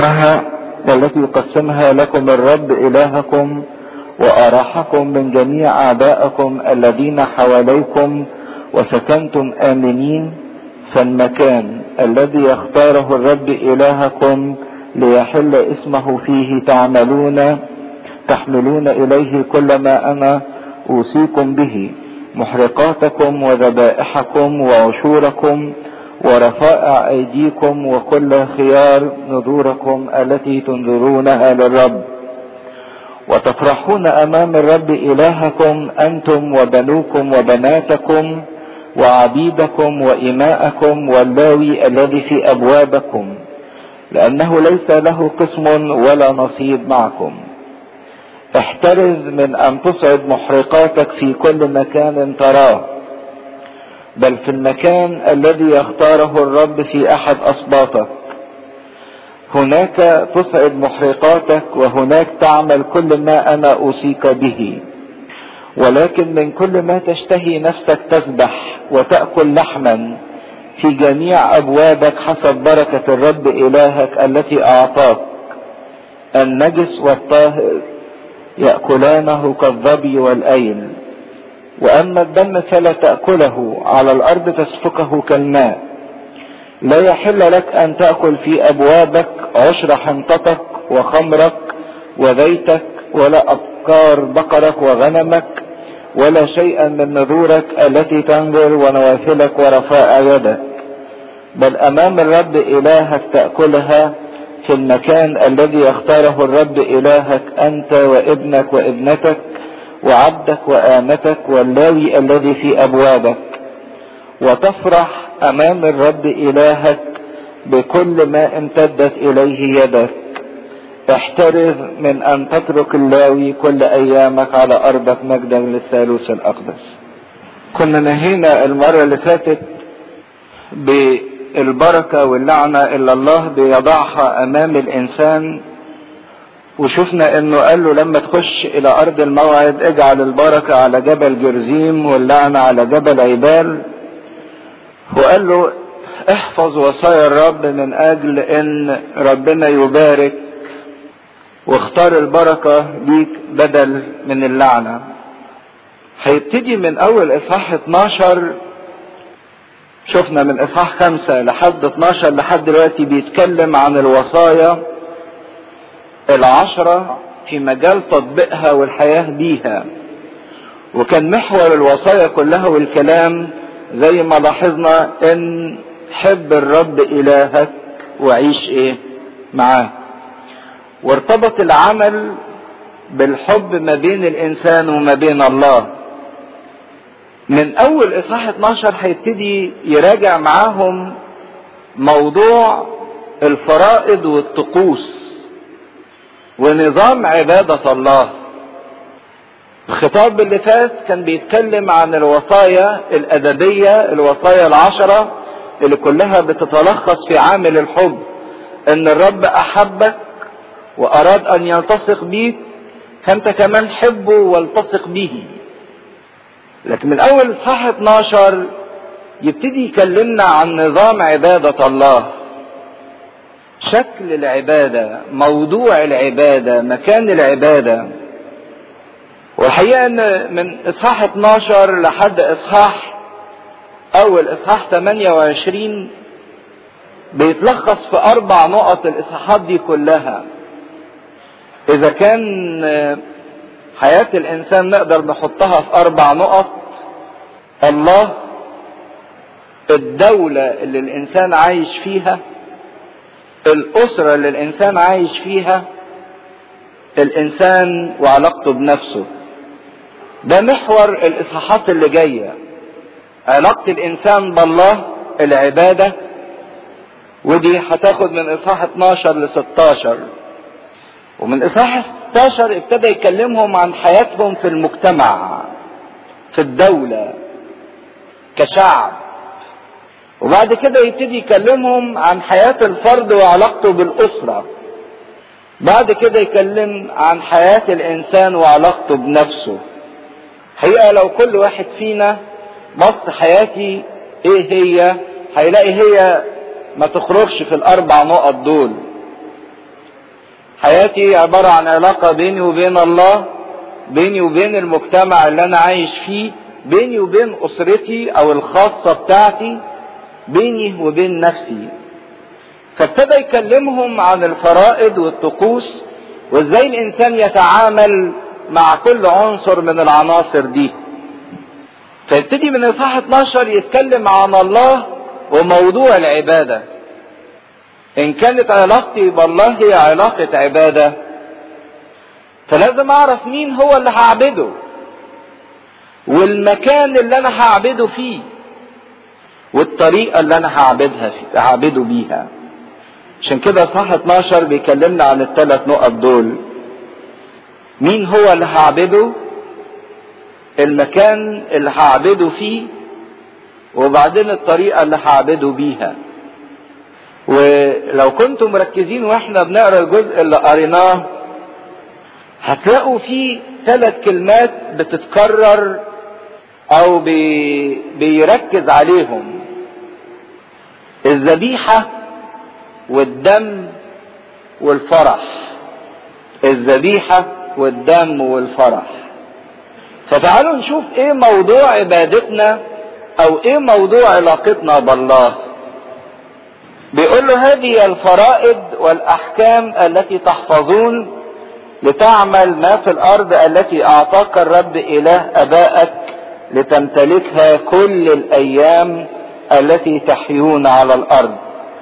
عمرها والتي يقسمها لكم الرب إلهكم وأراحكم من جميع أعدائكم الذين حواليكم وسكنتم آمنين فالمكان الذي يختاره الرب إلهكم ليحل اسمه فيه تعملون تحملون إليه كل ما أنا أوصيكم به محرقاتكم وذبائحكم وعشوركم ورفائع أيديكم وكل خيار نذوركم التي تنذرونها للرب وتفرحون أمام الرب إلهكم أنتم وبنوكم وبناتكم وعبيدكم وإماءكم واللاوي الذي في أبوابكم لأنه ليس له قسم ولا نصيب معكم احترز من أن تصعد محرقاتك في كل مكان تراه بل في المكان الذي يختاره الرب في أحد أسباطك هناك تصعد محرقاتك وهناك تعمل كل ما أنا أوصيك به ولكن من كل ما تشتهي نفسك تسبح وتأكل لحما في جميع أبوابك حسب بركة الرب إلهك التي أعطاك النجس والطاهر يأكلانه كالظبي والأيل وأما الدم فلا تأكله على الأرض تسفكه كالماء لا يحل لك أن تأكل في أبوابك عشر حنطتك وخمرك وزيتك ولا أبكار بقرك وغنمك ولا شيئا من نذورك التي تنذر ونوافلك ورفاء يدك بل أمام الرب إلهك تأكلها في المكان الذي يختاره الرب إلهك أنت وابنك وابنتك وعبدك وآمتك واللاوي الذي في أبوابك وتفرح أمام الرب إلهك بكل ما امتدت إليه يدك احترز من أن تترك اللاوي كل أيامك على أرضك مجدا للثالوث الأقدس كنا نهينا المرة اللي فاتت بالبركة واللعنة اللي الله بيضعها أمام الإنسان وشفنا انه قال له لما تخش الى ارض الموعد اجعل البركة على جبل جرزيم واللعنة على جبل عبال وقال له احفظ وصايا الرب من اجل ان ربنا يبارك واختار البركة ليك بدل من اللعنة هيبتدي من اول اصحاح 12 شفنا من اصحاح خمسة لحد 12 لحد دلوقتي بيتكلم عن الوصايا العشرة في مجال تطبيقها والحياة بيها وكان محور الوصايا كلها والكلام زي ما لاحظنا ان حب الرب الهك وعيش ايه معاه وارتبط العمل بالحب ما بين الانسان وما بين الله من اول اصحاح 12 هيبتدي يراجع معاهم موضوع الفرائض والطقوس ونظام عبادة الله الخطاب اللي فات كان بيتكلم عن الوصايا الأدبية الوصايا العشرة اللي كلها بتتلخص في عامل الحب ان الرب احبك واراد ان يلتصق بيك فانت كمان حبه والتصق به لكن من اول اصحاح 12 يبتدي يكلمنا عن نظام عبادة الله شكل العبادة موضوع العبادة مكان العبادة والحقيقة ان من اصحاح 12 لحد اصحاح اول اصحاح 28 بيتلخص في اربع نقط الاصحاحات دي كلها اذا كان حياة الانسان نقدر نحطها في اربع نقط الله الدولة اللي الانسان عايش فيها الأسرة اللي الإنسان عايش فيها الإنسان وعلاقته بنفسه ده محور الإصحاحات اللي جاية علاقة الإنسان بالله العبادة ودي هتاخد من إصحاح 12 ل 16 ومن إصحاح 16 ابتدى يكلمهم عن حياتهم في المجتمع في الدولة كشعب وبعد كده يبتدي يكلمهم عن حياة الفرد وعلاقته بالأسرة بعد كده يكلم عن حياة الإنسان وعلاقته بنفسه حقيقة لو كل واحد فينا بص حياتي ايه هي هيلاقي هي ما تخرجش في الاربع نقط دول حياتي عبارة عن علاقة بيني وبين الله بيني وبين المجتمع اللي انا عايش فيه بيني وبين اسرتي او الخاصة بتاعتي بيني وبين نفسي فابتدى يكلمهم عن الفرائض والطقوس وازاي الانسان يتعامل مع كل عنصر من العناصر دي فيبتدي من اصحاح 12 يتكلم عن الله وموضوع العبادة ان كانت علاقتي بالله هي علاقة عبادة فلازم اعرف مين هو اللي هعبده والمكان اللي انا هعبده فيه والطريقة اللي انا هعبدها فيه هعبده بيها عشان كده صح 12 بيكلمنا عن الثلاث نقط دول مين هو اللي هعبده المكان اللي هعبده فيه وبعدين الطريقة اللي هعبده بيها ولو كنتم مركزين واحنا بنقرا الجزء اللي قريناه هتلاقوا فيه ثلاث كلمات بتتكرر او بي بيركز عليهم الذبيحة والدم والفرح الذبيحة والدم والفرح فتعالوا نشوف ايه موضوع عبادتنا او ايه موضوع علاقتنا بالله بيقول له هذه الفرائض والاحكام التي تحفظون لتعمل ما في الارض التي اعطاك الرب اله ابائك لتمتلكها كل الايام التي تحيون على الارض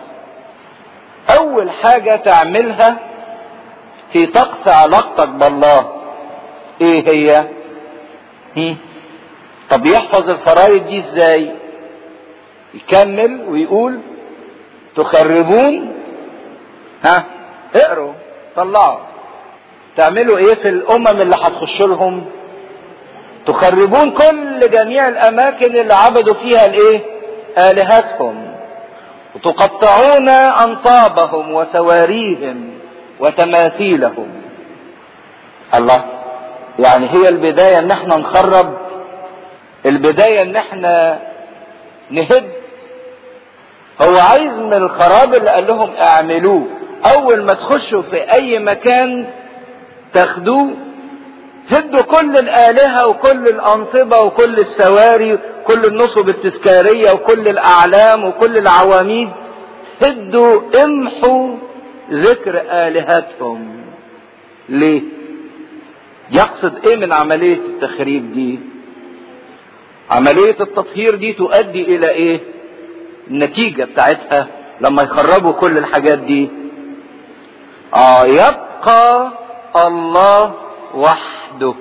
اول حاجة تعملها في طقس علاقتك بالله ايه هي هم؟ طب يحفظ الفرائض دي ازاي يكمل ويقول تخربون ها اقروا طلعوا تعملوا ايه في الامم اللي هتخش لهم تخربون كل جميع الاماكن اللي عبدوا فيها الايه الهتهم وتقطعون انصابهم وسواريهم وتماثيلهم الله يعني هي البداية ان احنا نخرب البداية ان احنا نهد هو عايز من الخراب اللي قال لهم اعملوه اول ما تخشوا في اي مكان تاخدوه هدوا كل الآلهة وكل الأنصبة وكل السواري كل النصب التذكارية وكل الأعلام وكل العواميد هدوا امحوا ذكر آلهتهم ليه يقصد ايه من عملية التخريب دي عملية التطهير دي تؤدي الى ايه النتيجة بتاعتها لما يخربوا كل الحاجات دي اه يبقى الله وحده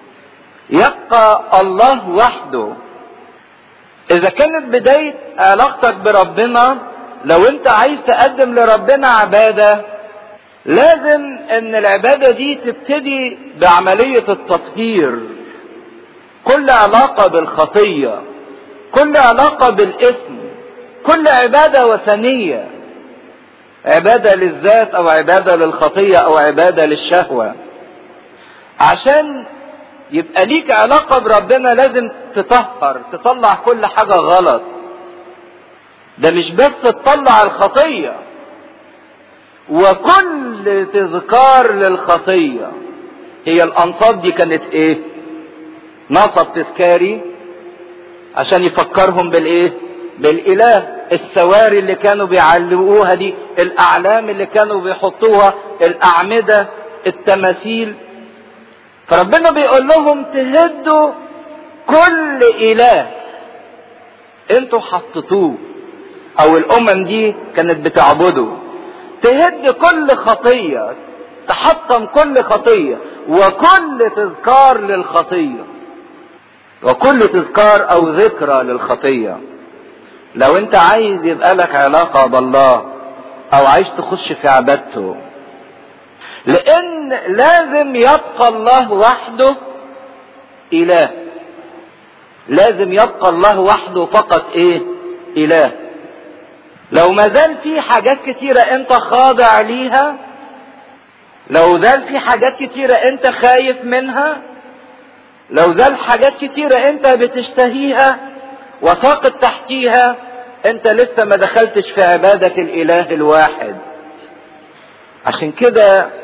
يبقى الله وحده اذا كانت بداية علاقتك بربنا لو انت عايز تقدم لربنا عبادة لازم ان العبادة دي تبتدي بعملية التطهير كل علاقة بالخطية كل علاقة بالاسم كل عبادة وثنية عبادة للذات او عبادة للخطية او عبادة للشهوة عشان يبقى ليك علاقة بربنا لازم تطهر تطلع كل حاجة غلط ده مش بس تطلع الخطية وكل تذكار للخطية هي الأنصاب دي كانت ايه نصب تذكاري عشان يفكرهم بالايه بالاله السواري اللي كانوا بيعلقوها دي الاعلام اللي كانوا بيحطوها الاعمدة التماثيل فربنا بيقول لهم تهدوا كل اله انتوا حطيتوه او الامم دي كانت بتعبده تهد كل خطية تحطم كل خطية وكل تذكار للخطية وكل تذكار او ذكرى للخطية لو انت عايز يبقى لك علاقة بالله او عايز تخش في عبادته لان لازم يبقى الله وحده اله لازم يبقى الله وحده فقط ايه اله لو ما زال في حاجات كتيرة انت خاضع ليها لو زال في حاجات كتيرة انت خايف منها لو زال حاجات كتيرة انت بتشتهيها وساقط تحتيها انت لسه ما دخلتش في عبادة الاله الواحد عشان كده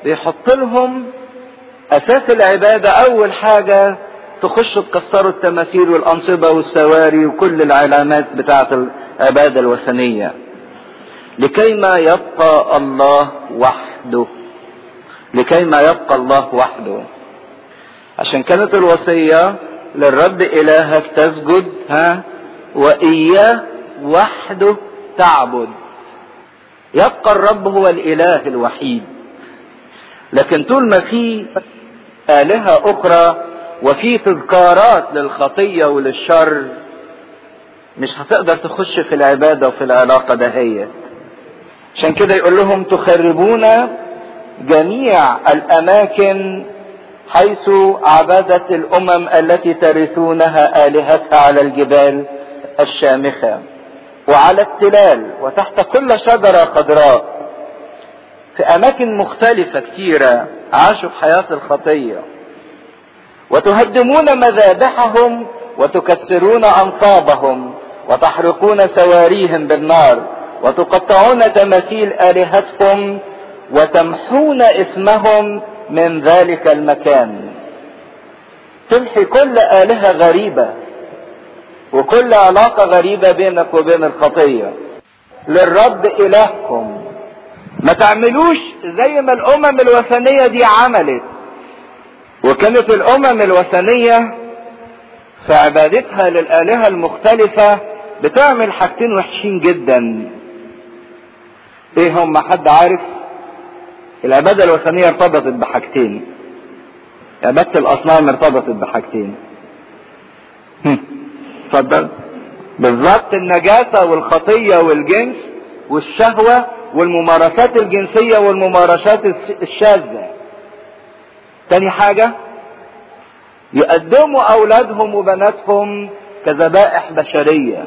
بيحط لهم اساس العبادة اول حاجة تخش تكسروا التماثيل والانصبة والسواري وكل العلامات بتاعة العبادة الوثنية لكيما يبقى الله وحده لكيما يبقى الله وحده عشان كانت الوصية للرب إلهك تسجد ها وإياه وحده تعبد يبقى الرب هو الإله الوحيد لكن طول ما في آلهة أخرى وفي تذكارات للخطية وللشر مش هتقدر تخش في العبادة وفي العلاقة دهية عشان كده يقول لهم تخربون جميع الأماكن حيث عبدت الأمم التي ترثونها آلهتها على الجبال الشامخة وعلى التلال وتحت كل شجرة خضراء في أماكن مختلفة كثيرة عاشوا في حياة الخطية وتهدمون مذابحهم وتكسرون أنصابهم وتحرقون سواريهم بالنار وتقطعون تماثيل آلهتكم وتمحون اسمهم من ذلك المكان تمحي كل آلهة غريبة وكل علاقة غريبة بينك وبين الخطية للرب إلهكم ما تعملوش زي ما الأمم الوثنية دي عملت وكانت الأمم الوثنية في عبادتها للآلهة المختلفة بتعمل حاجتين وحشين جدا ايه هم حد عارف العبادة الوثنية ارتبطت بحاجتين عبادة الأصنام ارتبطت بحاجتين اتفضل بالظبط النجاسة والخطية والجنس والشهوة والممارسات الجنسية والممارسات الشاذة تاني حاجة يقدموا أولادهم وبناتهم كذبائح بشرية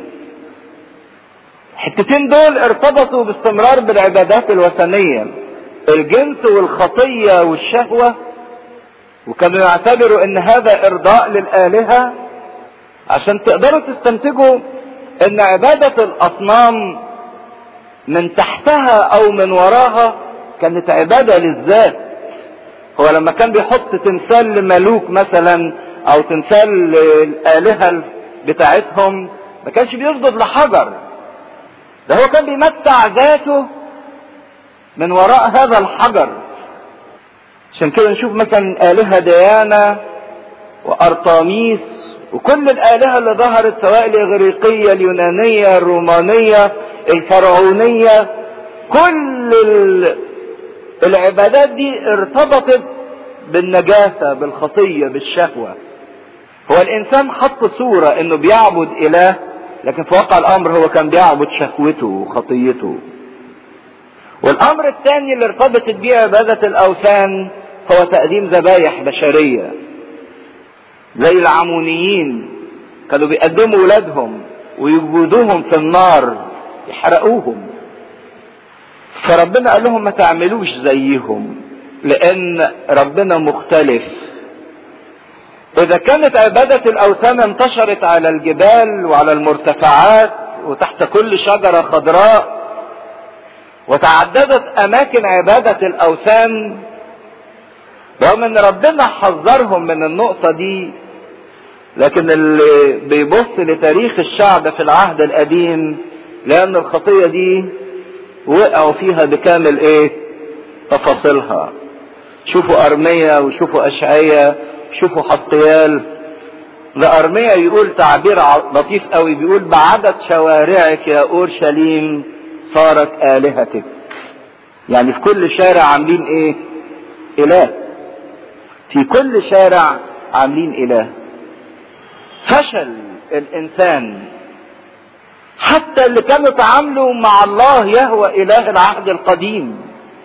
الحتتين دول ارتبطوا باستمرار بالعبادات الوثنية الجنس والخطية والشهوة وكانوا يعتبروا ان هذا ارضاء للآلهة عشان تقدروا تستنتجوا ان عبادة الاصنام من تحتها او من وراها كانت عبادة للذات هو لما كان بيحط تمثال لملوك مثلا او تمثال للآلهة بتاعتهم ما كانش بيسجد لحجر ده هو كان بيمتع ذاته من وراء هذا الحجر عشان كده نشوف مثلا آلهة ديانا وأرطاميس وكل الآلهة اللي ظهرت سواء الإغريقية اليونانية الرومانية الفرعونية كل العبادات دي ارتبطت بالنجاسة بالخطية بالشهوة هو الإنسان حط صورة إنه بيعبد إله لكن في واقع الأمر هو كان بيعبد شهوته وخطيته والأمر الثاني اللي ارتبطت بيه عبادة الأوثان هو تقديم ذبايح بشرية زي العمونيين كانوا بيقدموا ولادهم ويجودوهم في النار يحرقوهم فربنا قال لهم ما تعملوش زيهم لان ربنا مختلف اذا كانت عبادة الاوثان انتشرت على الجبال وعلى المرتفعات وتحت كل شجرة خضراء وتعددت اماكن عبادة الاوثان رغم ان ربنا حذرهم من النقطة دي لكن اللي بيبص لتاريخ الشعب في العهد القديم لان الخطية دي وقعوا فيها بكامل ايه تفاصيلها شوفوا ارمية وشوفوا اشعية شوفوا حطيال ده ارمية يقول تعبير لطيف قوي بيقول بعدد شوارعك يا اورشليم صارت الهتك يعني في كل شارع عاملين ايه اله في كل شارع عاملين اله فشل الانسان حتى اللي كانوا تعاملوا مع الله يهوى اله العهد القديم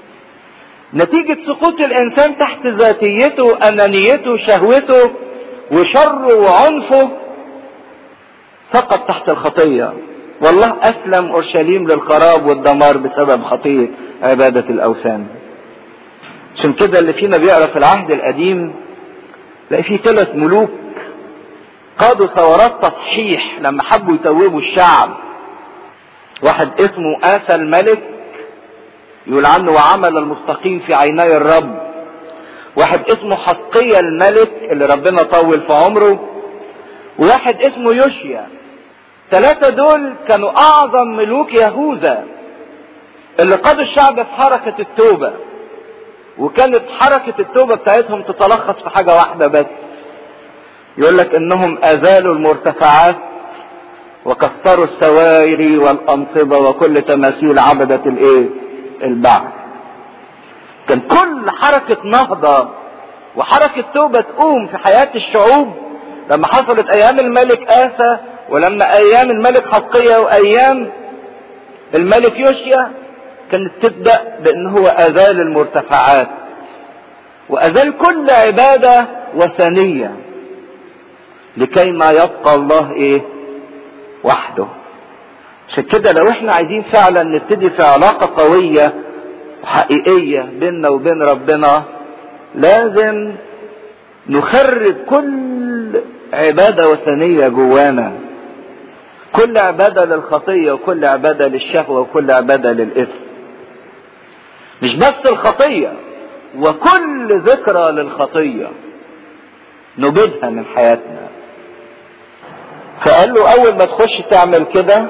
نتيجة سقوط الانسان تحت ذاتيته انانيته شهوته وشره وعنفه سقط تحت الخطية والله اسلم اورشليم للخراب والدمار بسبب خطية عبادة الاوثان عشان كده اللي فينا بيقرا في العهد القديم تلاقي فيه ثلاث ملوك قادوا ثورات تصحيح لما حبوا يتوبوا الشعب واحد اسمه آسى الملك يقول عنه وعمل المستقيم في عيني الرب واحد اسمه حقية الملك اللي ربنا طول في عمره وواحد اسمه يوشيا ثلاثة دول كانوا أعظم ملوك يهوذا اللي قادوا الشعب في حركة التوبة وكانت حركة التوبة بتاعتهم تتلخص في حاجة واحدة بس يقول لك انهم ازالوا المرتفعات وكسروا السواري والانصبة وكل تماثيل عبدة الايه البعث كان كل حركة نهضة وحركة توبة تقوم في حياة الشعوب لما حصلت ايام الملك آسى ولما ايام الملك حقية وايام الملك يوشيا كانت تبدأ بان هو ازال المرتفعات وازال كل عبادة وثنية لكي ما يبقى الله ايه وحده عشان كده لو احنا عايزين فعلا نبتدي في علاقة قوية وحقيقية بيننا وبين ربنا لازم نخرج كل عبادة وثنية جوانا كل عبادة للخطية وكل عبادة للشهوة وكل عبادة للإثم مش بس الخطية وكل ذكرى للخطية نبيدها من حياتنا فقال له اول ما تخش تعمل كده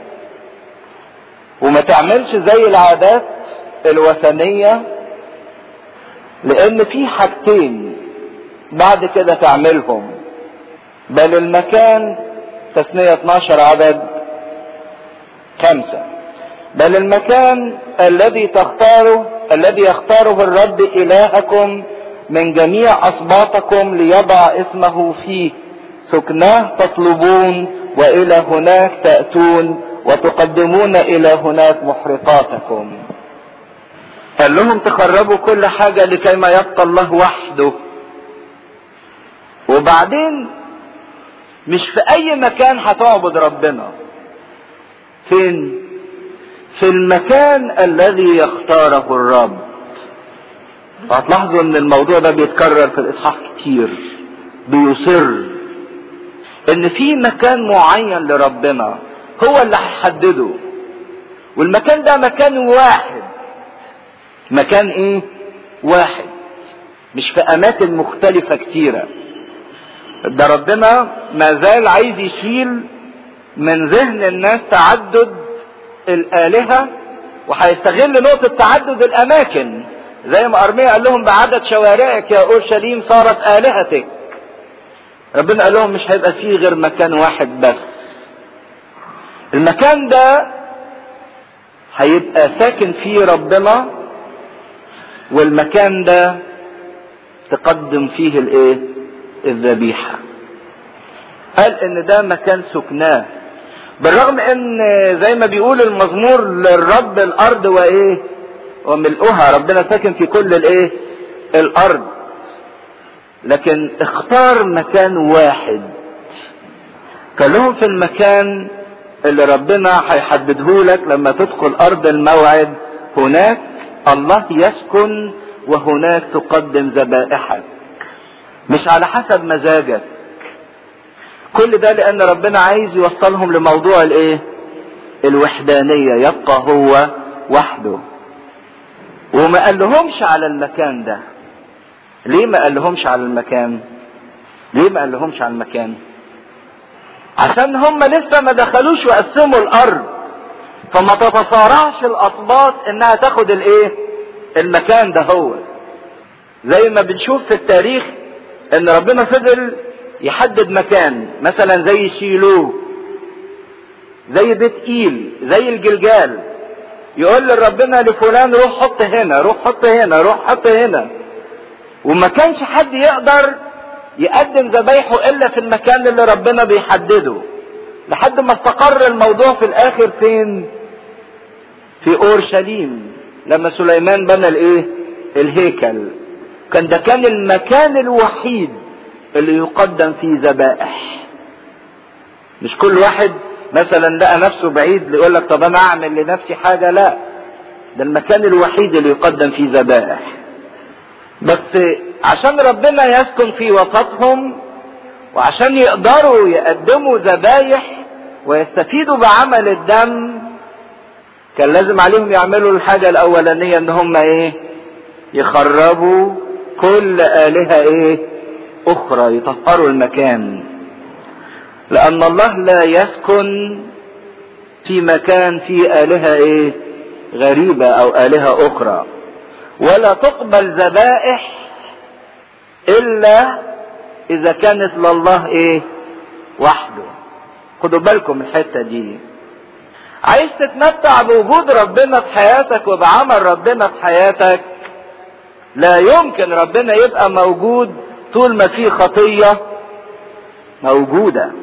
وما تعملش زي العادات الوثنية لان في حاجتين بعد كده تعملهم بل المكان تثنية 12 عدد خمسة بل المكان الذي تختاره الذي يختاره الرب إلهكم من جميع أسباطكم ليضع اسمه فيه سكناه تطلبون وإلى هناك تأتون وتقدمون إلى هناك محرقاتكم قال لهم تخربوا كل حاجة لكي ما يبقى الله وحده وبعدين مش في أي مكان هتعبد ربنا فين في المكان الذي يختاره الرب هتلاحظوا ان الموضوع ده بيتكرر في الاصحاح كتير بيصر ان في مكان معين لربنا هو اللي هيحدده والمكان ده مكان واحد مكان ايه واحد مش في اماكن مختلفة كتيرة ده ربنا ما زال عايز يشيل من ذهن الناس تعدد الآلهة وهيستغل نقطة تعدد الأماكن زي ما أرميا قال لهم بعدد شوارعك يا أورشليم صارت آلهتك ربنا قال لهم مش هيبقى فيه غير مكان واحد بس المكان ده هيبقى ساكن فيه ربنا والمكان ده تقدم فيه الايه الذبيحة قال ان ده مكان سكناه بالرغم ان زي ما بيقول المزمور للرب الارض وايه وملؤها ربنا ساكن في كل الايه الارض لكن اختار مكان واحد قال لهم في المكان اللي ربنا هيحدده لك لما تدخل ارض الموعد هناك الله يسكن وهناك تقدم ذبائحك مش على حسب مزاجك كل ده لان ربنا عايز يوصلهم لموضوع الايه الوحدانية يبقى هو وحده وما قال لهمش على المكان ده ليه ما قال لهمش على المكان ليه ما قال لهمش على المكان عشان هم لسه ما دخلوش وقسموا الارض فما تتصارعش الاطباط انها تاخد الايه المكان ده هو زي ما بنشوف في التاريخ ان ربنا فضل يحدد مكان مثلا زي شيلو زي بيت ايل زي الجلجال يقول لربنا لفلان روح حط هنا روح حط هنا روح حط هنا وما كانش حد يقدر يقدم ذبايحه الا في المكان اللي ربنا بيحدده لحد ما استقر الموضوع في الاخر فين في اورشليم لما سليمان بنى الايه الهيكل كان ده كان المكان الوحيد اللي يقدم فيه ذبائح مش كل واحد مثلا لقى نفسه بعيد يقول لك طب انا اعمل لنفسي حاجه لا ده المكان الوحيد اللي يقدم فيه ذبائح بس عشان ربنا يسكن في وسطهم وعشان يقدروا يقدموا ذبايح ويستفيدوا بعمل الدم كان لازم عليهم يعملوا الحاجة الأولانية إن هم إيه؟ يخربوا كل آلهة إيه؟ أخرى يطهروا المكان. لأن الله لا يسكن في مكان فيه آلهة إيه؟ غريبة أو آلهة أخرى. ولا تقبل ذبائح إلا إذا كانت لله إيه؟ وحده. خدوا بالكم من الحتة دي. عايز تتمتع بوجود ربنا في حياتك وبعمل ربنا في حياتك لا يمكن ربنا يبقى موجود طول ما في خطية موجودة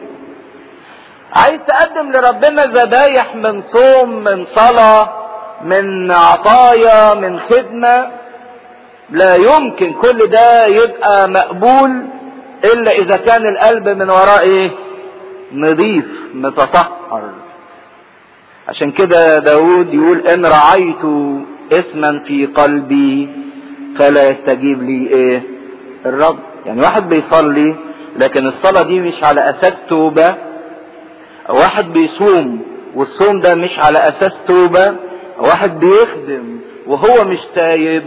عايز تقدم لربنا ذبايح من صوم من صلاة من عطايا من خدمة لا يمكن كل ده يبقى مقبول الا اذا كان القلب من وراء ايه نظيف متطهر عشان كده داود يقول ان رعيت اسما في قلبي فلا يستجيب لي ايه الرب يعني واحد بيصلي لكن الصلاة دي مش على اساس توبة واحد بيصوم والصوم ده مش على اساس توبة واحد بيخدم وهو مش تايب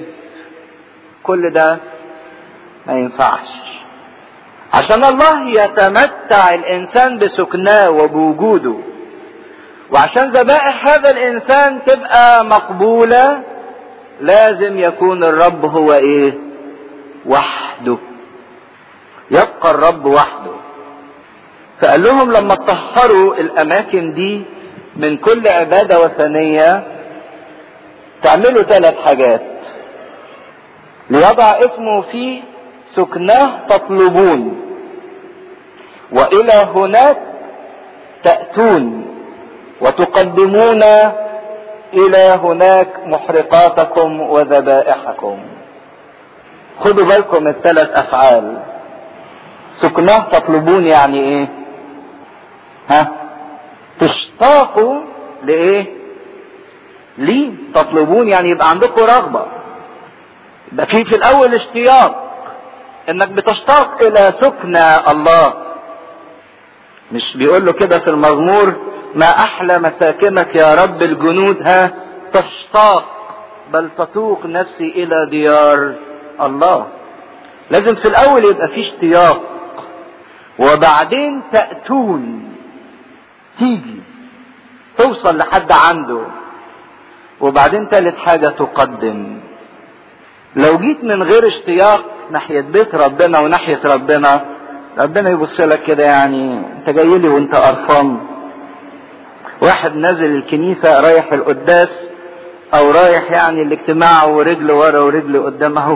كل ده ما ينفعش عشان الله يتمتع الانسان بسكناه وبوجوده وعشان ذبائح هذا الانسان تبقى مقبولة لازم يكون الرب هو ايه وحده يبقى الرب وحده فقال لهم لما تطهروا الاماكن دي من كل عبادة وثنية تعملوا ثلاث حاجات ليضع اسمه في سكناه تطلبون والى هناك تأتون وتقدمون الى هناك محرقاتكم وذبائحكم خدوا بالكم الثلاث افعال سكناه تطلبون يعني ايه ها تشتاقوا لايه ليه تطلبون يعني يبقى عندكم رغبة يبقى في في الاول اشتياق انك بتشتاق الى سكنى الله مش بيقول له كده في المزمور ما احلى مساكنك يا رب الجنود ها تشتاق بل تتوق نفسي الى ديار الله لازم في الاول يبقى في اشتياق وبعدين تأتون تيجي توصل لحد عنده وبعدين تالت حاجة تقدم لو جيت من غير اشتياق ناحية بيت ربنا وناحية ربنا ربنا يبص لك كده يعني انت جاي لي وانت قرفان واحد نازل الكنيسة رايح القداس او رايح يعني الاجتماع ورجل ورا ورجل قدام اهو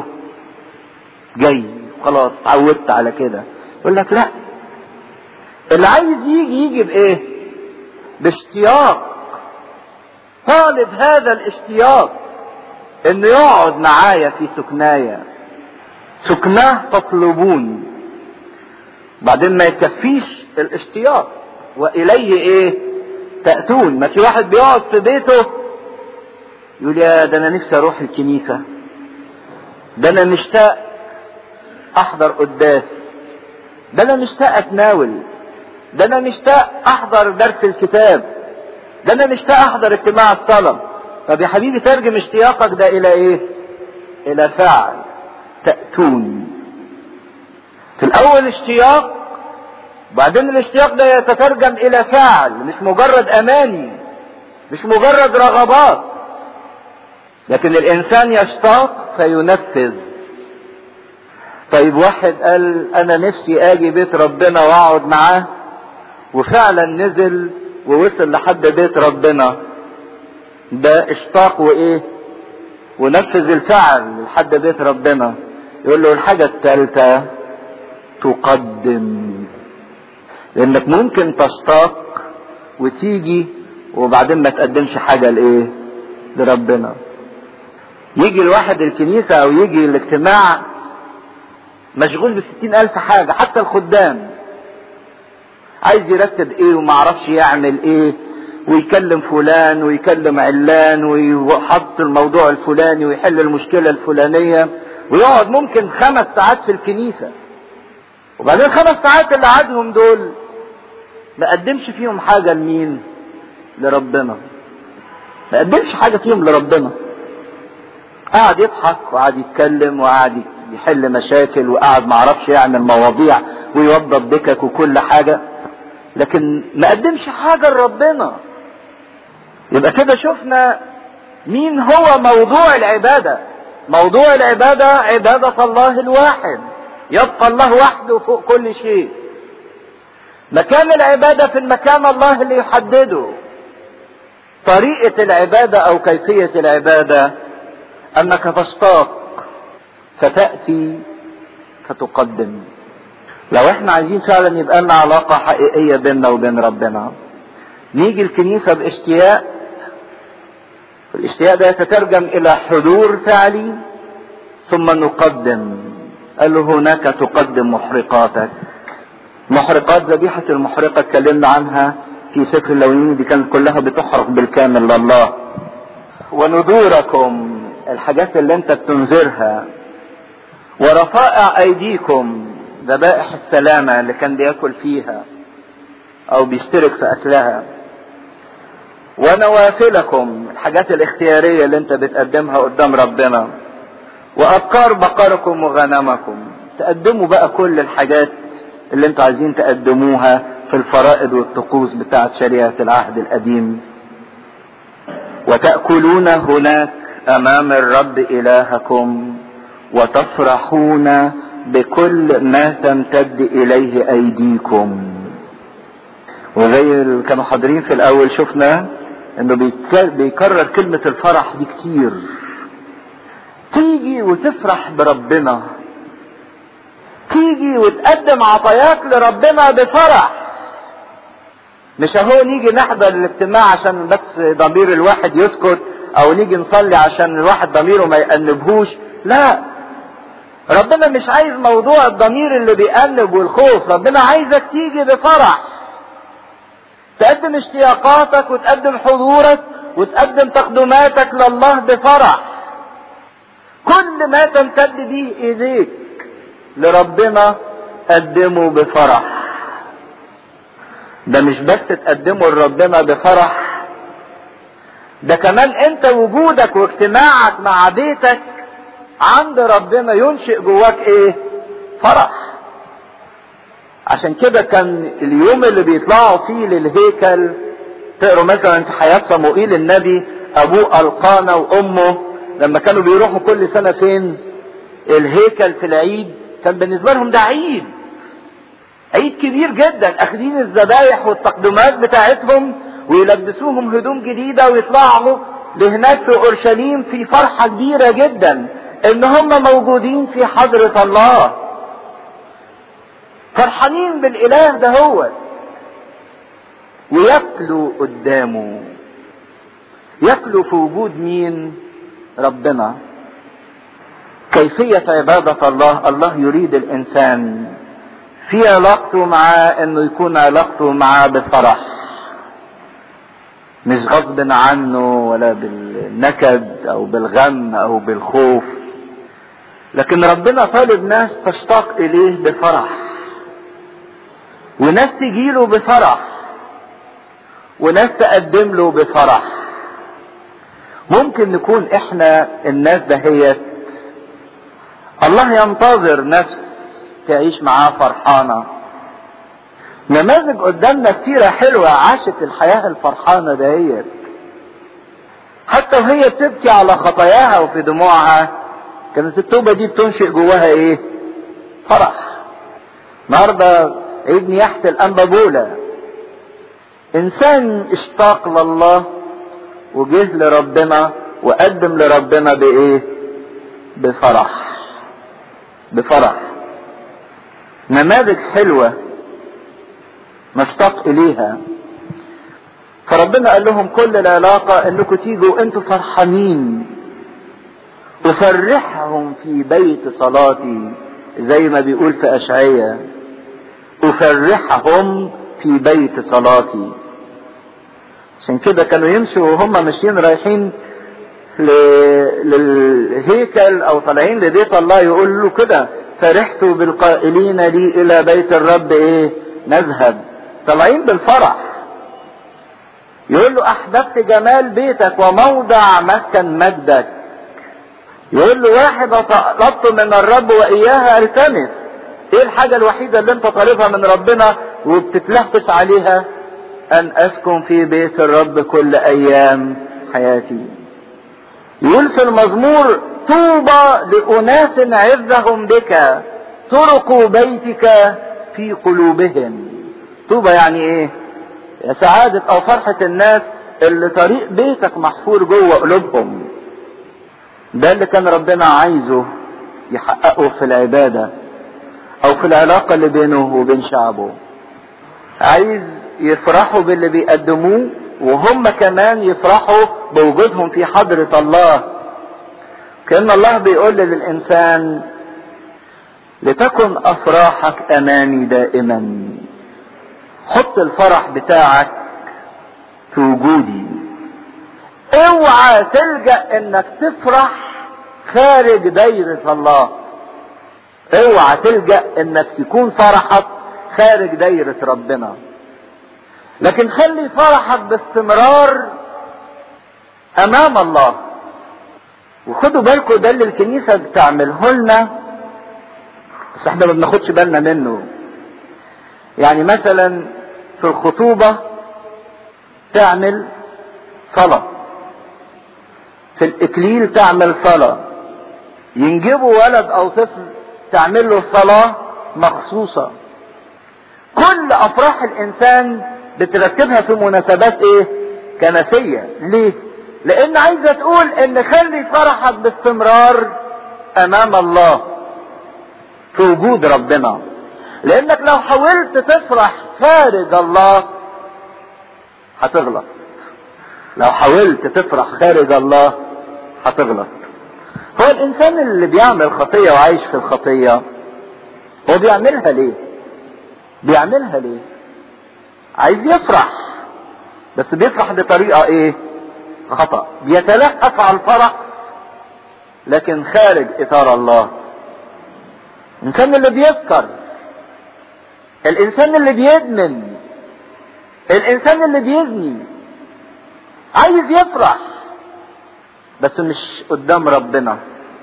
جاي خلاص اتعودت على كده يقول لك لا اللي عايز يجي يجي بايه باشتياق طالب هذا الاشتياق انه يقعد معايا في سكنايا سكناه تطلبون بعدين ما يكفيش الاشتياق واليه ايه تأتون ما في واحد بيقعد في بيته يقول يا ده انا نفسي اروح الكنيسة ده انا مشتاق احضر قداس ده انا مشتاق اتناول ده انا مشتاق احضر درس الكتاب ده انا مشتاق احضر اجتماع الصلاة طب يا حبيبي ترجم اشتياقك ده الى ايه الى فعل تأتون في الاول اشتياق بعدين الاشتياق ده يتترجم الى فعل مش مجرد اماني مش مجرد رغبات لكن الانسان يشتاق فينفذ طيب واحد قال انا نفسي اجي بيت ربنا واقعد معاه وفعلا نزل ووصل لحد بيت ربنا ده اشتاق وايه ونفذ الفعل لحد بيت ربنا يقول له الحاجة الثالثة تقدم لانك ممكن تشتاق وتيجي وبعدين ما تقدمش حاجة لايه لربنا يجي الواحد الكنيسة او يجي الاجتماع مشغول بستين الف حاجة حتى الخدام عايز يرتب ايه ومعرفش يعمل ايه ويكلم فلان ويكلم علان ويحط الموضوع الفلاني ويحل المشكلة الفلانية ويقعد ممكن خمس ساعات في الكنيسة وبعدين خمس ساعات اللي قعدهم دول ما قدمش فيهم حاجة لمين لربنا ما قدمش حاجة فيهم لربنا قعد يضحك وقعد يتكلم وقعد يحل مشاكل وقعد معرفش يعمل مواضيع ويوضب بكك وكل حاجة لكن ما قدمش حاجة لربنا يبقى كده شفنا مين هو موضوع العبادة موضوع العبادة عبادة الله الواحد يبقى الله وحده فوق كل شيء مكان العبادة في المكان الله اللي يحدده طريقة العبادة أو كيفية العبادة أنك تشتاق فتأتي فتقدم لو احنا عايزين فعلا يبقى لنا علاقة حقيقية بيننا وبين ربنا نيجي الكنيسة باشتياق الاشتياق ده يتترجم إلى حضور فعلي ثم نقدم قال له هناك تقدم محرقاتك محرقات ذبيحة المحرقة اتكلمنا عنها في سفر اللويين دي كانت كلها بتحرق بالكامل لله ونذوركم الحاجات اللي انت بتنذرها ورفائع ايديكم ذبائح السلامة اللي كان بياكل فيها او بيشترك في اكلها ونوافلكم الحاجات الاختيارية اللي انت بتقدمها قدام ربنا وابكار بقركم وغنمكم تقدموا بقى كل الحاجات اللي انتوا عايزين تقدموها في الفرائض والطقوس بتاعت شريعة العهد القديم وتأكلون هناك أمام الرب إلهكم وتفرحون بكل ما تمتد إليه أيديكم وزي اللي كانوا حاضرين في الأول شفنا إنه بيكرر كلمة الفرح دي كتير تيجي وتفرح بربنا تيجي وتقدم عطاياك لربنا بفرح مش اهو نيجي نحضر الاجتماع عشان بس ضمير الواحد يسكت او نيجي نصلي عشان الواحد ضميره ما يأنبهوش لا ربنا مش عايز موضوع الضمير اللي بيأنب والخوف ربنا عايزك تيجي بفرح تقدم اشتياقاتك وتقدم حضورك وتقدم تقدماتك لله بفرح كل ما تمتد به ايديك لربنا قدمه بفرح ده مش بس تقدمه لربنا بفرح ده كمان انت وجودك واجتماعك مع بيتك عند ربنا ينشئ جواك ايه فرح عشان كده كان اليوم اللي بيطلعوا فيه للهيكل تقروا مثلا في حياة صموئيل النبي ابوه القانا وامه لما كانوا بيروحوا كل سنة فين الهيكل في العيد كان بالنسبة لهم ده عيد عيد كبير جدا اخدين الذبايح والتقدمات بتاعتهم ويلبسوهم هدوم جديدة ويطلعوا لهناك في اورشليم في فرحة كبيرة جدا ان هم موجودين في حضرة الله فرحانين بالاله ده هو وياكلوا قدامه ياكلوا في وجود مين ربنا كيفية عبادة الله الله يريد الإنسان في علاقته معاه إنه يكون علاقته معاه بفرح مش غصب عنه ولا بالنكد أو بالغم أو بالخوف لكن ربنا طالب ناس تشتاق إليه بفرح وناس تجيله بفرح وناس تقدم له بفرح ممكن نكون احنا الناس دهيت الله ينتظر نفس تعيش معاه فرحانة نماذج قدامنا كتيرة حلوة عاشت الحياة الفرحانة دهيت حتى وهي بتبكي على خطاياها وفي دموعها كانت التوبة دي بتنشئ جواها ايه فرح النهاردة عيد نياحة الأنبا بولا إنسان اشتاق لله وجه لربنا وقدم لربنا بايه بفرح بفرح نماذج حلوة نشتاق اليها فربنا قال لهم كل العلاقة انكم تيجوا انتوا فرحانين افرحهم في بيت صلاتي زي ما بيقول في اشعية افرحهم في بيت صلاتي عشان كده كانوا يمشوا وهم ماشيين رايحين ل... للهيكل او طالعين لبيت الله يقول له كده فرحت بالقائلين لي الى بيت الرب ايه نذهب طالعين بالفرح يقول له احببت جمال بيتك وموضع مسكن مجدك يقول له واحد طلبت من الرب واياها التمس ايه الحاجة الوحيدة اللي انت طالبها من ربنا وبتتلهفت عليها ان اسكن في بيت الرب كل ايام حياتي يقول في المزمور طوبى لأناس عزهم بك طرق بيتك في قلوبهم طوبى يعني ايه يا سعادة او فرحة الناس اللي طريق بيتك محفور جوه قلوبهم ده اللي كان ربنا عايزه يحققه في العبادة او في العلاقة اللي بينه وبين شعبه عايز يفرحوا باللي بيقدموه وهم كمان يفرحوا بوجودهم في حضرة الله كأن الله بيقول للإنسان لتكن أفراحك أمامي دائما حط الفرح بتاعك في وجودي اوعى تلجأ انك تفرح خارج دايرة الله اوعى تلجأ انك تكون فرحك خارج دايرة ربنا لكن خلي فرحك باستمرار امام الله وخدوا بالكم ده اللي الكنيسة بتعمله لنا بس احنا ما بناخدش بالنا منه يعني مثلا في الخطوبة تعمل صلاة في الإكليل تعمل صلاة ينجبوا ولد أو طفل تعمل له صلاة مخصوصة كل أفراح الإنسان بترتبها في مناسبات إيه؟ كنسية ليه؟ لأن عايزة تقول إن خلي فرحك باستمرار أمام الله في وجود ربنا لأنك لو حاولت تفرح خارج الله هتغلط لو حاولت تفرح خارج الله هتغلط هو الانسان اللي بيعمل خطيه وعايش في الخطيه هو بيعملها ليه بيعملها ليه عايز يفرح بس بيفرح بطريقه ايه خطا بيتلهف على الفرح لكن خارج اطار الله الانسان اللي بيسكر الانسان اللي بيدمن الانسان اللي بيزني عايز يفرح بس مش قدام ربنا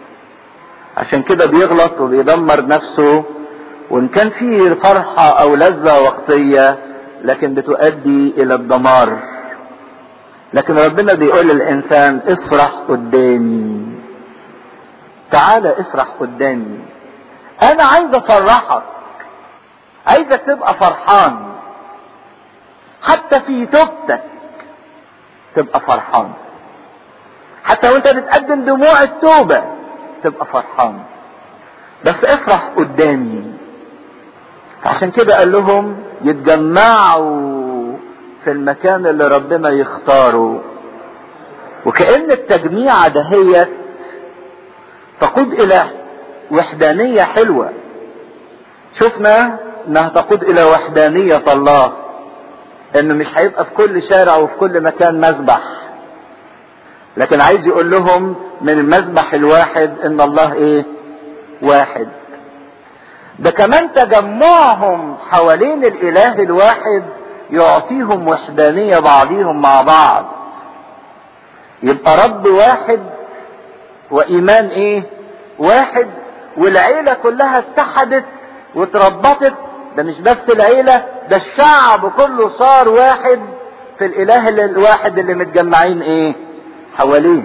عشان كده بيغلط وبيدمر نفسه وان كان فيه فرحة او لذة وقتية لكن بتؤدي الى الدمار لكن ربنا بيقول للانسان افرح قدامي تعالى افرح قدامي انا عايز افرحك عايزك تبقى فرحان حتى في توبتك تبقى فرحان حتى وانت بتقدم دموع التوبة تبقى فرحان بس افرح قدامي عشان كده قال لهم يتجمعوا في المكان اللي ربنا يختاره وكأن التجميعة دهيت تقود إلى وحدانية حلوة شفنا انها تقود الى وحدانية الله انه مش هيبقى في كل شارع وفي كل مكان مذبح لكن عايز يقول لهم من المذبح الواحد ان الله ايه واحد ده كمان تجمعهم حوالين الاله الواحد يعطيهم وحدانية بعضهم مع بعض يبقى رب واحد وايمان ايه واحد والعيلة كلها اتحدت واتربطت ده مش بس العيلة ده الشعب كله صار واحد في الاله الواحد اللي متجمعين ايه حواليه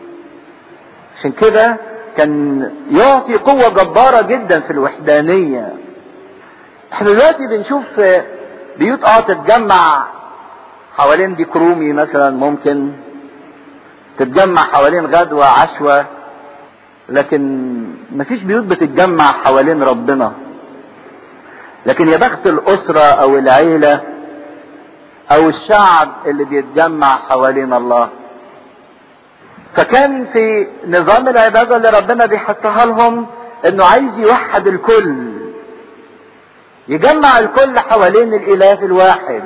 عشان كده كان يعطي قوة جبارة جدا في الوحدانية احنا دلوقتي بنشوف بيوت اه تتجمع حوالين ديك رومي مثلا ممكن تتجمع حوالين غدوة عشوة لكن مفيش بيوت بتتجمع حوالين ربنا لكن يا بخت الأسرة أو العيلة أو الشعب اللي بيتجمع حوالين الله فكان في نظام العبادة اللي ربنا بيحطها لهم انه عايز يوحد الكل يجمع الكل حوالين الاله الواحد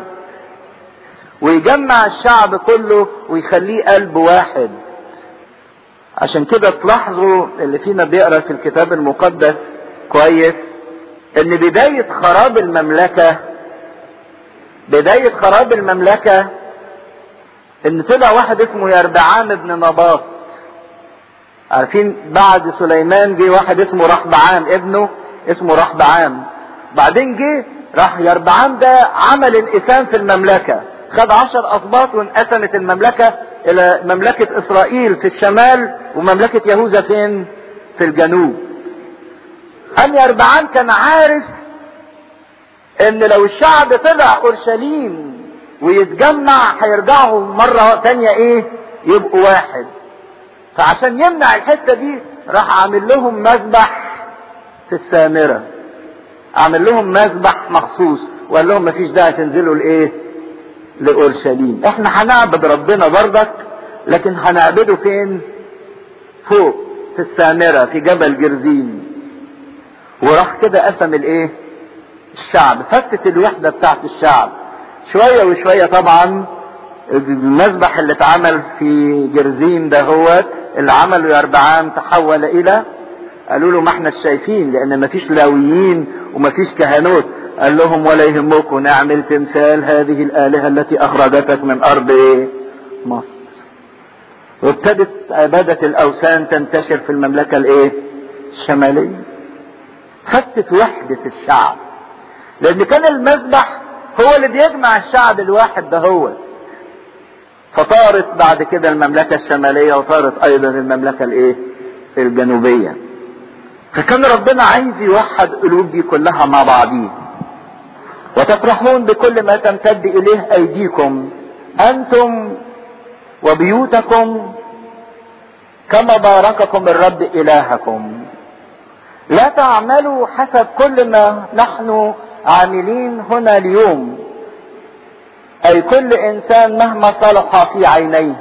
ويجمع الشعب كله ويخليه قلب واحد عشان كده تلاحظوا اللي فينا بيقرا في الكتاب المقدس كويس ان بداية خراب المملكة بداية خراب المملكة ان طلع واحد اسمه يربعام ابن نباط عارفين بعد سليمان جه واحد اسمه رحبعام ابنه اسمه رحبعام بعدين جه راح يربعام ده عمل انقسام في المملكة خد عشر اسباط وانقسمت المملكة الى مملكة اسرائيل في الشمال ومملكة يهوذا فين في الجنوب ام يربعام كان عارف ان لو الشعب طلع اورشليم ويتجمع هيرجعوا مرة تانية ايه يبقوا واحد فعشان يمنع الحتة دي راح عامل لهم مذبح في السامرة عامل لهم مذبح مخصوص وقال لهم مفيش داعي تنزلوا لايه لاورشليم احنا هنعبد ربنا برضك لكن هنعبده فين فوق في السامرة في جبل جرزيم وراح كده قسم الايه الشعب فتت الوحدة بتاعت الشعب شوية وشوية طبعا المذبح اللي اتعمل في جرزيم ده هو اللي عمله يربعام تحول الى قالوا له ما احنا شايفين لان ما فيش لاويين وما فيش كهنوت قال لهم ولا يهمكم نعمل تمثال هذه الالهه التي اخرجتك من ارض ايه مصر وابتدت عباده الاوثان تنتشر في المملكه الايه الشماليه فتت وحده الشعب لان كان المذبح هو اللي بيجمع الشعب الواحد ده هو فطارت بعد كده المملكة الشمالية وطارت ايضا المملكة الايه الجنوبية فكان ربنا عايز يوحد قلوب دي كلها مع بعضيه وتفرحون بكل ما تمتد اليه ايديكم انتم وبيوتكم كما بارككم الرب الهكم لا تعملوا حسب كل ما نحن عاملين هنا اليوم اي كل انسان مهما صلح في عينيه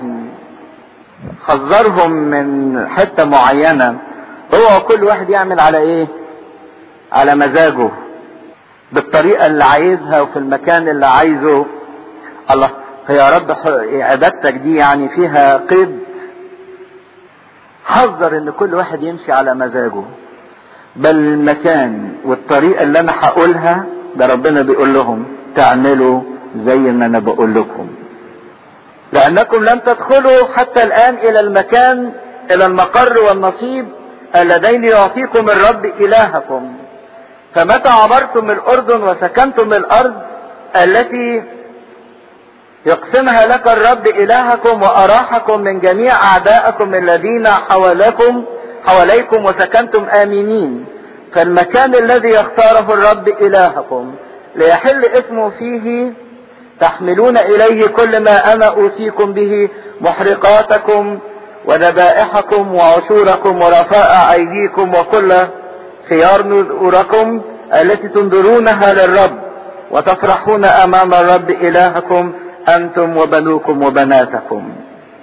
حذرهم من حتة معينة هو كل واحد يعمل على ايه على مزاجه بالطريقة اللي عايزها وفي المكان اللي عايزه الله يا رب عبادتك دي يعني فيها قيد حذر ان كل واحد يمشي على مزاجه بل المكان والطريقة اللي انا هقولها ده ربنا بيقول لهم تعملوا زي ما انا بقول لكم لانكم لم تدخلوا حتى الان الى المكان الى المقر والنصيب اللذين يعطيكم الرب الهكم فمتى عبرتم الاردن وسكنتم الارض التي يقسمها لك الرب الهكم واراحكم من جميع اعدائكم الذين حولكم حواليكم وسكنتم امنين فالمكان الذي يختاره الرب الهكم ليحل اسمه فيه تحملون اليه كل ما انا اوصيكم به محرقاتكم وذبائحكم وعشوركم ورفاء ايديكم وكل خيار نذوركم التي تنذرونها للرب وتفرحون امام الرب الهكم انتم وبنوكم وبناتكم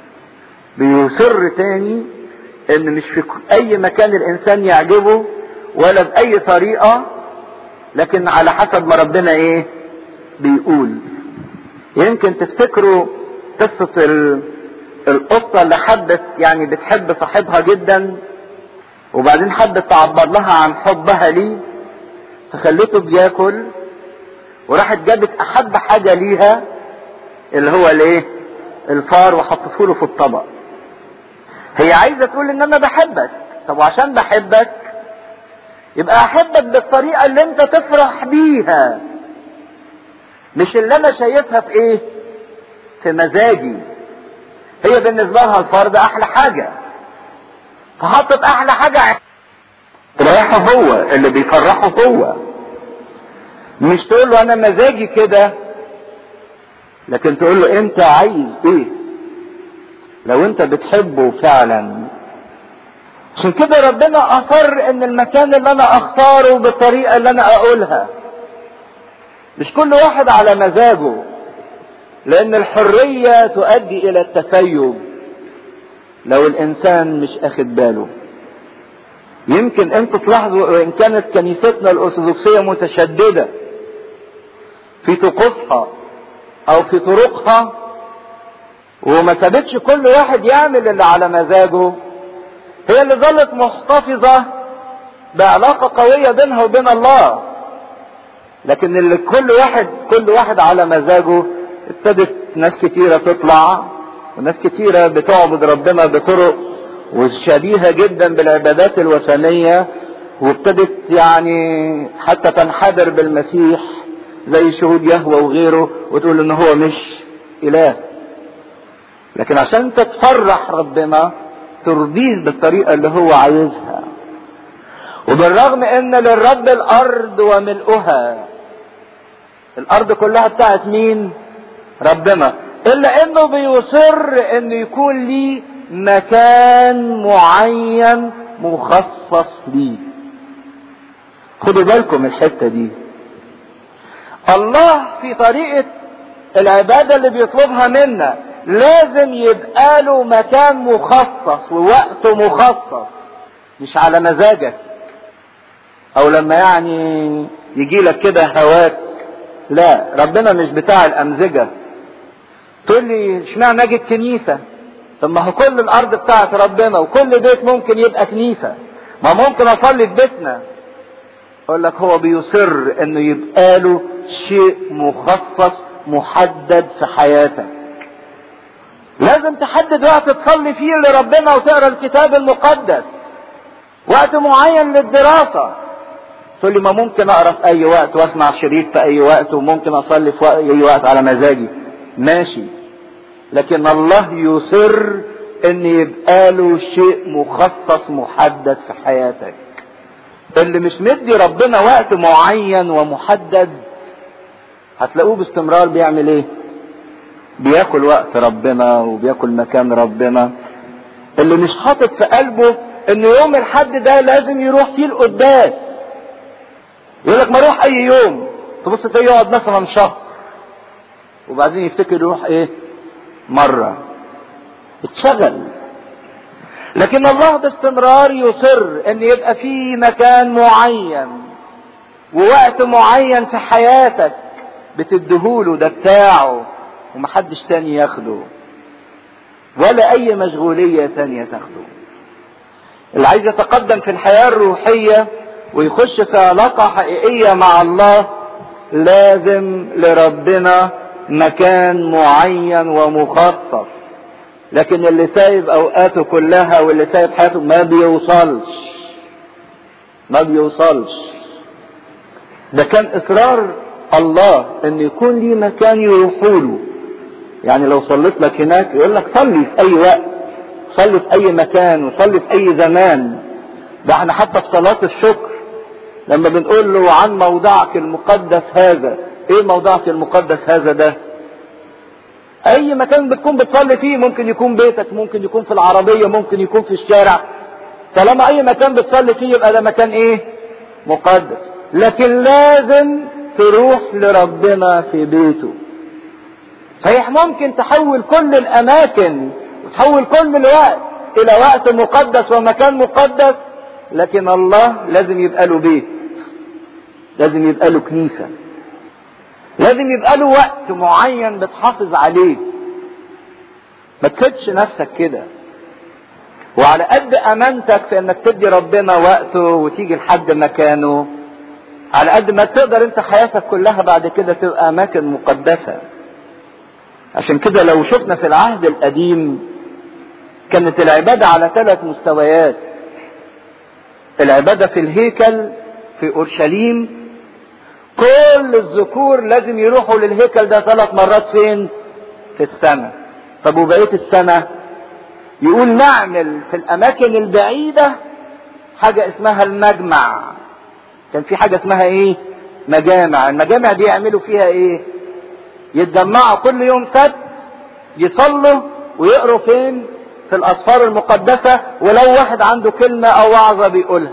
بيصر تاني ان مش في اي مكان الانسان يعجبه ولا باي طريقة لكن على حسب ما ربنا ايه بيقول يمكن تفتكروا قصة القطة اللي حبت يعني بتحب صاحبها جدا وبعدين حبت تعبر لها عن حبها ليه فخلته بياكل وراحت جابت احب حاجة ليها اللي هو الايه الفار وحطته له في الطبق هي عايزة تقول ان انا بحبك طب وعشان بحبك يبقى احبك بالطريقة اللي انت تفرح بيها مش اللي انا شايفها في ايه في مزاجي هي بالنسبة لها الفار ده احلى حاجة فحطت احلى حاجة رايحه هو اللي بيفرحه هو مش تقول له انا مزاجي كده لكن تقول له انت عايز ايه لو انت بتحبه فعلا عشان كده ربنا اصر ان المكان اللي انا اختاره بالطريقه اللي انا اقولها مش كل واحد على مزاجه لان الحريه تؤدي الى التسيب لو الانسان مش اخد باله يمكن انتوا تلاحظوا وان كانت كنيستنا الارثوذكسيه متشدده في طقوسها او في طرقها وما سابتش كل واحد يعمل اللي على مزاجه هي اللي ظلت محتفظة بعلاقة قوية بينها وبين الله لكن اللي كل واحد كل واحد على مزاجه ابتدت ناس كتيرة تطلع وناس كتيرة بتعبد ربنا بطرق وشبيهة جدا بالعبادات الوثنية وابتدت يعني حتى تنحدر بالمسيح زي شهود يهوى وغيره وتقول ان هو مش اله لكن عشان انت تفرح ربنا ترضيه بالطريقة اللي هو عايزها وبالرغم ان للرب الارض وملؤها الارض كلها بتاعت مين ربنا الا انه بيصر انه يكون ليه مكان معين مخصص ليه خدوا بالكم الحته دي الله في طريقه العباده اللي بيطلبها منا لازم يبقى له مكان مخصص ووقت مخصص مش على مزاجك او لما يعني يجي لك كده هواك لا ربنا مش بتاع الامزجه تقول لي اشمعنى اجي الكنيسه طب ما هو كل الارض بتاعت ربنا وكل بيت ممكن يبقى كنيسه ما ممكن اصلي في بيتنا اقول لك هو بيصر انه يبقى له شيء مخصص محدد في حياتك لازم تحدد وقت تصلي فيه لربنا وتقرا الكتاب المقدس وقت معين للدراسه تقول لي ما ممكن اقرا في اي وقت واسمع شريط في اي وقت وممكن اصلي في اي وقت على مزاجي ماشي لكن الله يصر ان يبقى له شيء مخصص محدد في حياتك اللي مش مدي ربنا وقت معين ومحدد هتلاقوه باستمرار بيعمل ايه بياكل وقت ربنا وبياكل مكان ربنا اللي مش حاطط في قلبه ان يوم الحد ده لازم يروح فيه القداس يقول لك ما اروح اي يوم تبص تلاقيه يقعد مثلا شهر وبعدين يفتكر يروح ايه مرة اتشغل لكن الله باستمرار يصر ان يبقى في مكان معين ووقت معين في حياتك بتديهوله ده بتاعه ومحدش تاني ياخده ولا اي مشغولية تانية تاخده اللي عايز يتقدم في الحياة الروحية ويخش في علاقة حقيقية مع الله لازم لربنا مكان معين ومخصص لكن اللي سايب اوقاته كلها واللي سايب حياته ما بيوصلش ما بيوصلش ده كان اصرار الله ان يكون لي مكان يروحوا له يعني لو صليت لك هناك يقول لك صلي في اي وقت صلي في اي مكان وصلي في اي زمان ده احنا حتى في صلاة الشكر لما بنقول له عن موضعك المقدس هذا ايه موضعك المقدس هذا ده اي مكان بتكون بتصلي فيه ممكن يكون بيتك ممكن يكون في العربية ممكن يكون في الشارع طالما اي مكان بتصلي فيه يبقى ده مكان ايه مقدس لكن لازم تروح لربنا في بيته صحيح ممكن تحول كل الاماكن وتحول كل الوقت الى وقت مقدس ومكان مقدس لكن الله لازم يبقى له بيت لازم يبقى له كنيسه لازم يبقى له وقت معين بتحافظ عليه ما تسيبش نفسك كده وعلى قد امانتك في انك تدي ربنا وقته وتيجي لحد مكانه على قد ما تقدر انت حياتك كلها بعد كده تبقى اماكن مقدسه عشان كده لو شفنا في العهد القديم كانت العباده على ثلاث مستويات العباده في الهيكل في اورشليم كل الذكور لازم يروحوا للهيكل ده ثلاث مرات فين في السنة طب وبقية السنة يقول نعمل في الأماكن البعيدة حاجة اسمها المجمع كان في حاجة اسمها ايه مجامع المجامع دي يعملوا فيها ايه يتجمعوا كل يوم سبت يصلوا ويقروا فين في الأسفار المقدسة ولو واحد عنده كلمة أو وعظة بيقولها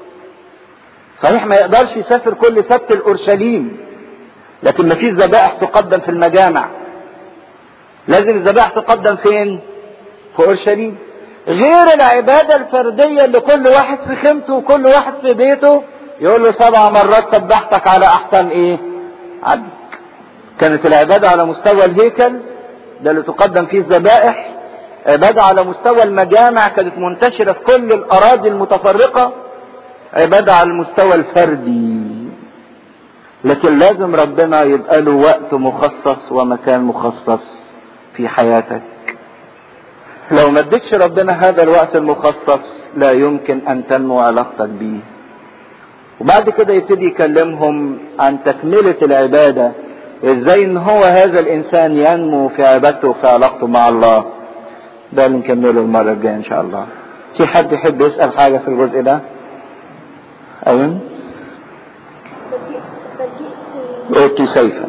صحيح ما يقدرش يسافر كل سبت الاورشليم لكن ما فيش ذبائح تقدم في المجامع لازم الذبائح تقدم فين في اورشليم غير العبادة الفردية اللي كل واحد في خيمته وكل واحد في بيته يقول له سبع مرات سبحتك على احسن ايه عبدك كانت العبادة على مستوى الهيكل ده اللي تقدم فيه الذبائح عبادة على مستوى المجامع كانت منتشرة في كل الأراضي المتفرقة عبادة على المستوى الفردي لكن لازم ربنا يبقى له وقت مخصص ومكان مخصص في حياتك لو ما اديتش ربنا هذا الوقت المخصص لا يمكن ان تنمو علاقتك بيه وبعد كده يبتدي يكلمهم عن تكملة العبادة ازاي ان هو هذا الانسان ينمو في عبادته وفي علاقته مع الله ده اللي نكمله المرة الجاية ان شاء الله في حد يحب يسأل حاجة في الجزء ده ايوه أوتي سيفا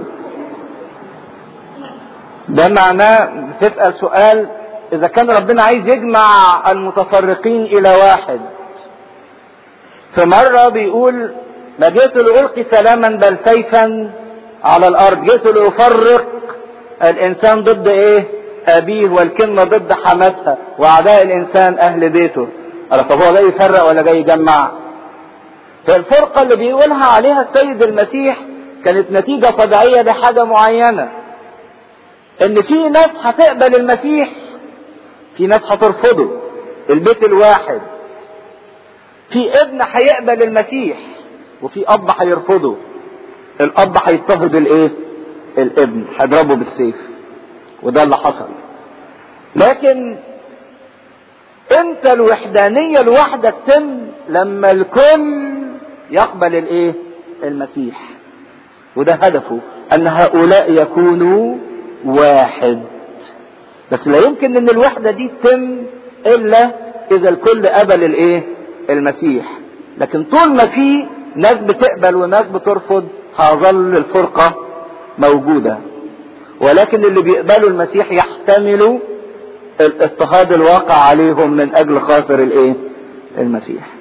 ده معناه بتسأل سؤال إذا كان ربنا عايز يجمع المتفرقين إلى واحد فمرة بيقول ما جئت لألقي سلاما بل سيفا على الأرض جئت لأفرق الإنسان ضد إيه؟ أبيه والكلمة ضد حماتها وأعداء الإنسان أهل بيته قال طب هو جاي يفرق ولا جاي يجمع؟ فالفرقة اللي بيقولها عليها السيد المسيح كانت نتيجة طبيعية لحاجة معينة ان في ناس هتقبل المسيح في ناس هترفضه البيت الواحد في ابن هيقبل المسيح وفي اب هيرفضه الاب هيضطهد الايه الابن هيضربه بالسيف وده اللي حصل لكن امتى الوحدانية لوحدك تم لما الكل يقبل الايه المسيح وده هدفه ان هؤلاء يكونوا واحد بس لا يمكن ان الوحده دي تتم الا اذا الكل قبل الايه المسيح لكن طول ما في ناس بتقبل وناس بترفض هظل الفرقه موجوده ولكن اللي بيقبلوا المسيح يحتملوا الاضطهاد الواقع عليهم من اجل خاطر الايه المسيح